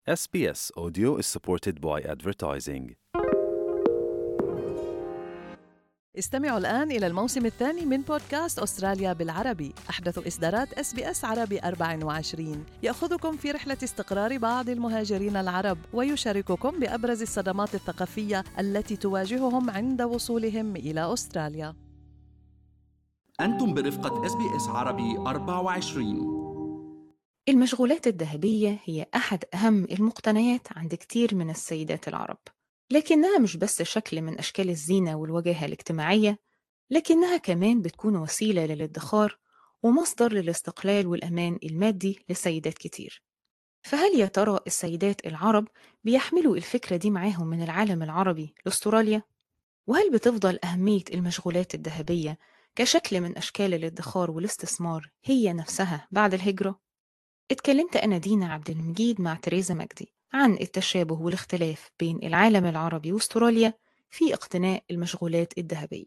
SBS Audio is supported by advertising. استمعوا الآن إلى الموسم الثاني من بودكاست أستراليا بالعربي أحدث إصدارات اس بي اس عربي 24 يأخذكم في رحلة استقرار بعض المهاجرين العرب ويشارككم بأبرز الصدمات الثقافية التي تواجههم عند وصولهم إلى أستراليا أنتم برفقة اس بي اس عربي 24 المشغولات الذهبية هي أحد أهم المقتنيات عند كتير من السيدات العرب لكنها مش بس شكل من أشكال الزينة والوجاهة الاجتماعية لكنها كمان بتكون وسيلة للادخار ومصدر للاستقلال والأمان المادي لسيدات كتير فهل يا ترى السيدات العرب بيحملوا الفكرة دي معاهم من العالم العربي لأستراليا؟ وهل بتفضل أهمية المشغولات الذهبية كشكل من أشكال الادخار والاستثمار هي نفسها بعد الهجرة؟ اتكلمت أنا دينا عبد المجيد مع تريزا مجدي عن التشابه والاختلاف بين العالم العربي واستراليا في اقتناء المشغولات الذهبية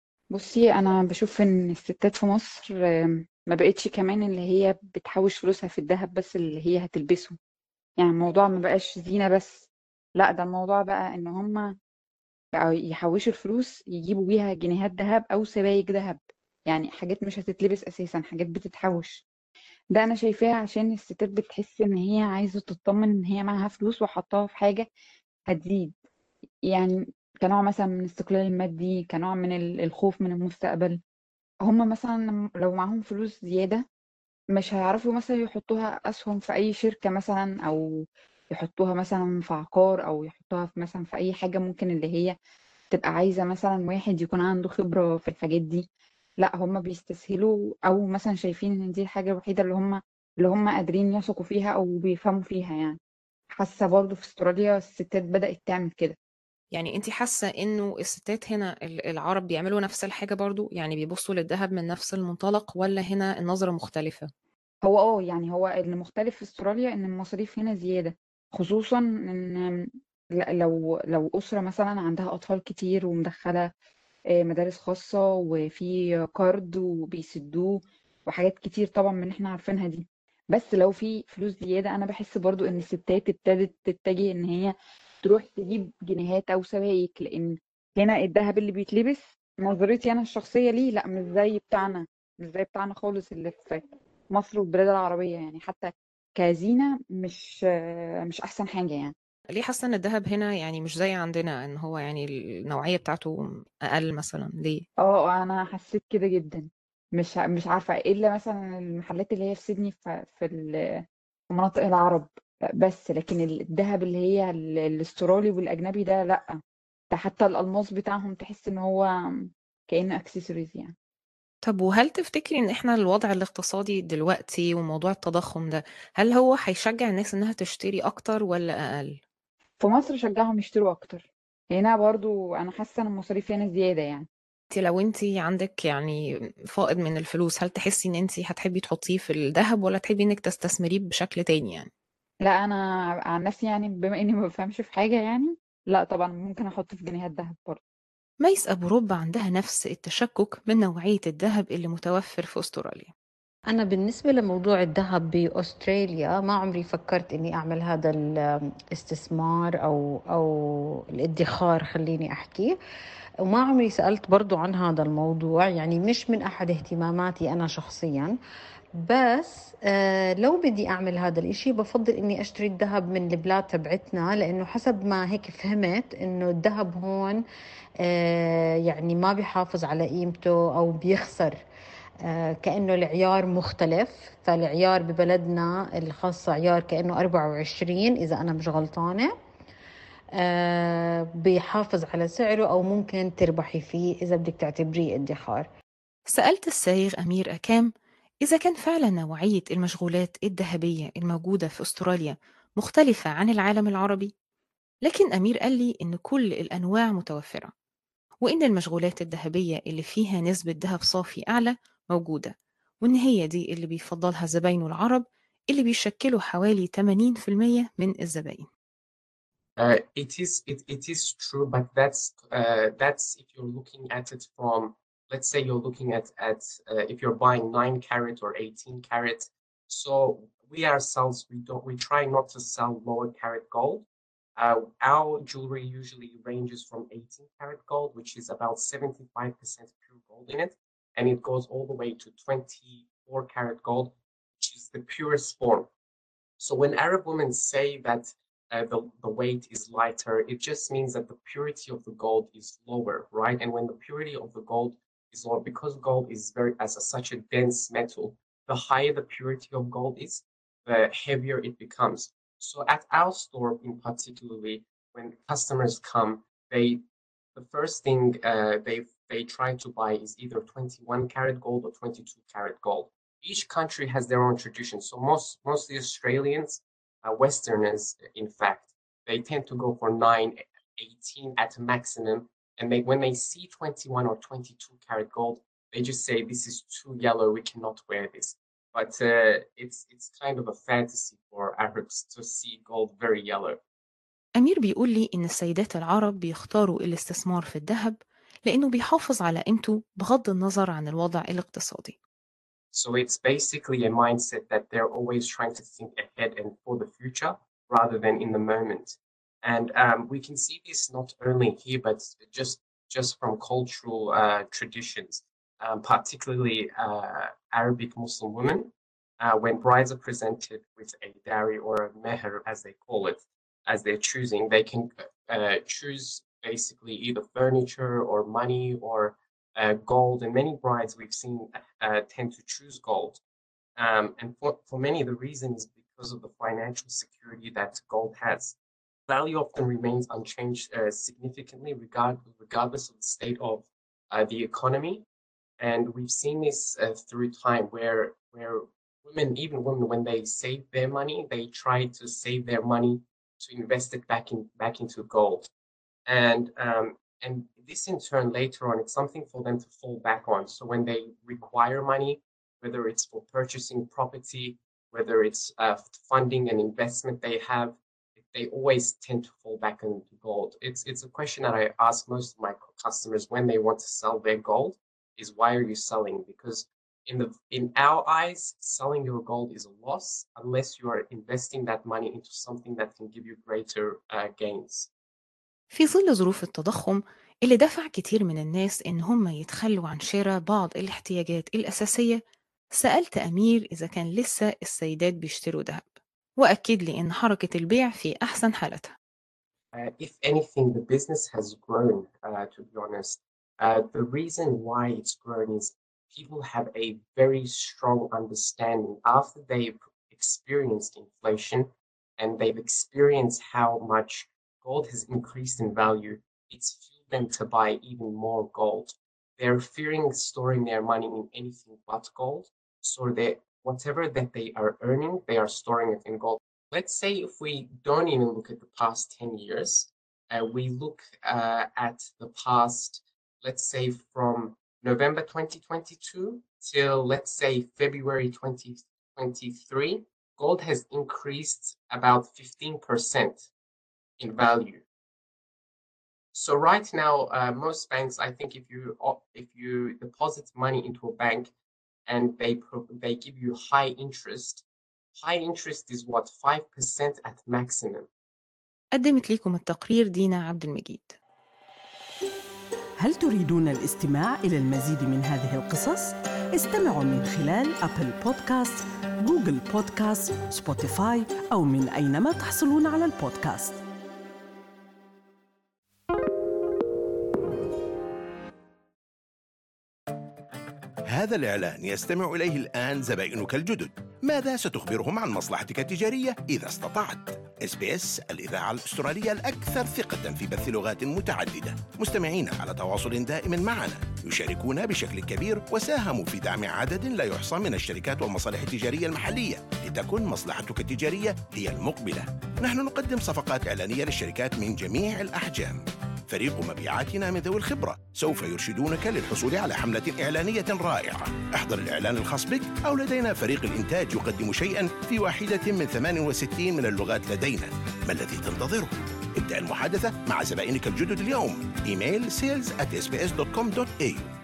بصي انا بشوف ان الستات في مصر آم، ما بقتش كمان اللي هي بتحوش فلوسها في الذهب بس اللي هي هتلبسه يعني الموضوع ما بقاش زينة بس لا ده الموضوع بقى ان هم بقوا يحوشوا الفلوس يجيبوا بيها جنيهات ذهب او سبائك ذهب يعني حاجات مش هتتلبس اساسا حاجات بتتحوش ده انا شايفاه عشان الستات بتحس ان هي عايزة تطمن ان هي معاها فلوس وحطها في حاجة هتزيد يعني كنوع مثلا من الاستقلال المادي كنوع من ال- الخوف من المستقبل هم مثلا لم- لو معاهم فلوس زيادة مش هيعرفوا مثلا يحطوها أسهم في أي شركة مثلا أو يحطوها مثلا في عقار أو يحطوها في مثلا في أي حاجة ممكن اللي هي تبقى عايزة مثلا واحد يكون عنده خبرة في الحاجات دي لا هم بيستسهلوا أو مثلا شايفين إن دي الحاجة الوحيدة اللي هم اللي هم قادرين يثقوا فيها أو بيفهموا فيها يعني حاسة برضو في استراليا الستات بدأت تعمل كده يعني انت حاسة انه الستات هنا ال- العرب بيعملوا نفس الحاجة برضو يعني بيبصوا للذهب من نفس المنطلق ولا هنا النظرة مختلفة هو اه يعني هو اللي مختلف في استراليا ان المصاريف هنا زيادة خصوصا ان ل- لو لو أسرة مثلا عندها أطفال كتير ومدخلة آه، مدارس خاصة وفي كارد وبيسدوه وحاجات كتير طبعا من احنا عارفينها دي بس لو في فلوس زيادة أنا بحس برضو إن الستات ابتدت تتجه إن هي تروح تجيب جنيهات أو سبائك لأن هنا الذهب اللي بيتلبس نظرتي أنا الشخصية ليه لا مش زي بتاعنا مش زي بتاعنا خالص اللي في مصر والبلاد العربية يعني حتى كزينة مش آه، مش أحسن حاجة يعني ليه حاسة ان الذهب هنا يعني مش زي عندنا ان هو يعني النوعية بتاعته اقل مثلا ليه اه انا حسيت كده جدا مش ع- مش عارفه الا مثلا المحلات اللي هي في سيدني في في ال- في مناطق العرب بس لكن الذهب اللي هي ال- الاسترالي والاجنبي ده لا ده حتى الالماس بتاعهم تحس ان هو كانه اكسسوارز يعني طب وهل تفتكري ان احنا الوضع الاقتصادي دلوقتي وموضوع التضخم ده هل هو هيشجع الناس انها تشتري اكتر ولا اقل في مصر شجعهم يشتروا اكتر هنا برضو انا حاسه ان المصاريف هنا زياده يعني انت لو انت عندك يعني فائض من الفلوس هل تحسي ان انت هتحبي تحطيه في الذهب ولا تحبي انك تستثمريه بشكل تاني يعني لا انا عن نفسي يعني بما اني ما بفهمش في حاجه يعني لا طبعا ممكن احط في جنيهات ذهب برضه ميس أبو رب عندها نفس التشكك من نوعية الذهب اللي متوفر في أستراليا أنا بالنسبة لموضوع الذهب بأستراليا ما عمري فكرت إني أعمل هذا الاستثمار أو أو الادخار خليني أحكي وما عمري سألت برضو عن هذا الموضوع يعني مش من أحد اهتماماتي أنا شخصيا بس آه لو بدي أعمل هذا الإشي بفضل إني أشتري الذهب من البلاد تبعتنا لأنه حسب ما هيك فهمت إنه الذهب هون آه يعني ما بيحافظ على قيمته أو بيخسر آه، كأنه العيار مختلف فالعيار ببلدنا الخاصة عيار كأنه 24 إذا أنا مش غلطانة آه، بيحافظ على سعره أو ممكن تربحي فيه إذا بدك تعتبريه ادخار سألت السائغ أمير أكام إذا كان فعلا نوعية المشغولات الذهبية الموجودة في أستراليا مختلفة عن العالم العربي لكن أمير قال لي إن كل الأنواع متوفرة وإن المشغولات الذهبية اللي فيها نسبة ذهب صافي أعلى موجودة وإن هي دي اللي بيفضلها زباينه العرب اللي بيشكلوا حوالي 80% من الزباين Uh, it is it, it is true, but that's uh, that's if you're looking at it from let's say you're looking at at uh, if you're buying nine carat or 18 carat. So we ourselves we don't we try not to sell lower carat gold. Uh, our jewelry usually ranges from 18 karat gold, which is about 75% pure gold in it, and it goes all the way to 24 karat gold, which is the purest form. So when Arab women say that uh, the, the weight is lighter, it just means that the purity of the gold is lower, right? And when the purity of the gold is lower, because gold is very as a, such a dense metal, the higher the purity of gold is, the heavier it becomes. So at our store, in particularly, when customers come, they the first thing uh, they they try to buy is either 21 karat gold or 22 karat gold. Each country has their own tradition. So most mostly Australians, uh, Westerners, in fact, they tend to go for 9, 18 at maximum. And they when they see 21 or 22 karat gold, they just say this is too yellow. We cannot wear this. But uh, it's it's kind of a fantasy for Arabs to see gold very yellow. أمير بيقول لي إن السيدات العرب بيختاروا الاستثمار في الذهب لأنه بيحافظ على قيمته بغض النظر عن الوضع الاقتصادي. So it's basically a mindset that they're always trying to think ahead and for the future rather than in the moment. And um, we can see this not only here, but just just from cultural uh, traditions, um, particularly uh, Arabic Muslim women. Uh, when brides are presented with a dowry or a meher, as they call it, as they're choosing, they can uh, choose basically either furniture or money or uh, gold. And many brides we've seen uh, tend to choose gold. Um, and for, for many, the reason is because of the financial security that gold has. Value often remains unchanged uh, significantly, regard, regardless of the state of uh, the economy. And we've seen this uh, through time where, where women, even women, when they save their money, they try to save their money to invest it back in back into gold, and um, and this in turn later on it's something for them to fall back on. So when they require money, whether it's for purchasing property, whether it's uh, funding an investment they have, they always tend to fall back into gold. It's it's a question that I ask most of my customers when they want to sell their gold is why are you selling? Because in the in our eyes, selling your gold is a loss unless you are investing that money into something that can give you greater uh, gains. في ظل ظروف التضخم اللي دفع كتير من الناس إن هم يتخلوا عن شراء بعض الاحتياجات الأساسية سألت أمير إذا كان لسه السيدات بيشتروا ذهب وأكد لي إن حركة البيع في أحسن حالتها Uh, if anything, the business has grown, uh, to be honest. Uh, the reason why it's grown is people have a very strong understanding after they've experienced inflation and they've experienced how much gold has increased in value. It's fueled them to buy even more gold. They're fearing storing their money in anything but gold. So they whatever that they are earning, they are storing it in gold. Let's say if we don't even look at the past 10 years, uh, we look uh, at the past, let's say from November 2022 till let's say February 2023, gold has increased about 15% in value. So right now, uh, most banks, I think, if you if you deposit money into a bank and they they give you high interest, high interest is what five percent at maximum. قدمت لكم التقرير دينا عبد المجيد هل تريدون الاستماع إلى المزيد من هذه القصص؟ استمعوا من خلال أبل بودكاست، جوجل بودكاست، سبوتيفاي أو من أينما تحصلون على البودكاست هذا الإعلان يستمع إليه الآن زبائنك الجدد ماذا ستخبرهم عن مصلحتك التجارية إذا استطعت؟ اس بي اس الإذاعة الأسترالية الأكثر ثقة في بث لغات متعددة مستمعين على تواصل دائم معنا يشاركون بشكل كبير وساهموا في دعم عدد لا يحصى من الشركات والمصالح التجارية المحلية لتكن مصلحتك التجارية هي المقبلة نحن نقدم صفقات إعلانية للشركات من جميع الأحجام فريق مبيعاتنا من ذوي الخبرة سوف يرشدونك للحصول على حملة إعلانية رائعة احضر الإعلان الخاص بك أو لدينا فريق الإنتاج يقدم شيئا في واحدة من 68 من اللغات لدينا ما الذي تنتظره؟ ابدأ المحادثة مع زبائنك الجدد اليوم إيميل sales at sbs.com.au